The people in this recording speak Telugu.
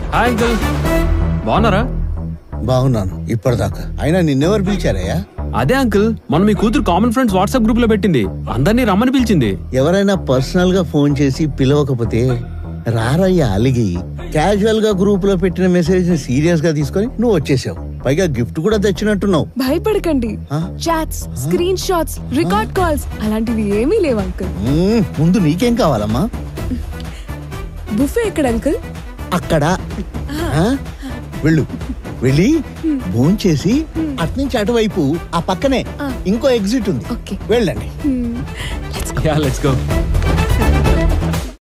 హాయ్ అంకుల్ బాగున్నారా బాగున్నాను ఇప్పటిదాకా అయినా నిన్నెవరు పిలిచారయ్యా అదే అంకుల్ మన మీ కూతురు కామన్ ఫ్రెండ్స్ వాట్సాప్ గ్రూప్ లో పెట్టింది అందరినీ రమ్మని పిలిచింది ఎవరైనా పర్సనల్ గా ఫోన్ చేసి పిలవకపోతే రారయ్యా అలిగి క్యాజువల్ గా గ్రూప్ లో పెట్టిన మెసేజ్ ని సీరియస్ గా తీసుకొని నువ్వు వచ్చేసావు పైగా గిఫ్ట్ కూడా తెచ్చినట్టున్నావు భయపడకండి ఆ? Chats screen shots record calls అలాంటివి ఏమీ లేవు అంకుల్ మ్మ్, ముందు నీకేం కావాలమ్మా బుఫే ఎక్కడ అంకుల్ అక్కడ ఆ? వెళ్ళు వెళ్ళి భోంచేసి అట్నుంచి అటువైపు ఆ పక్కనే ఇంకో ఎగ్జిట్ ఉంది ఓకే వెళ్ళండి Hmm. Yeah let's go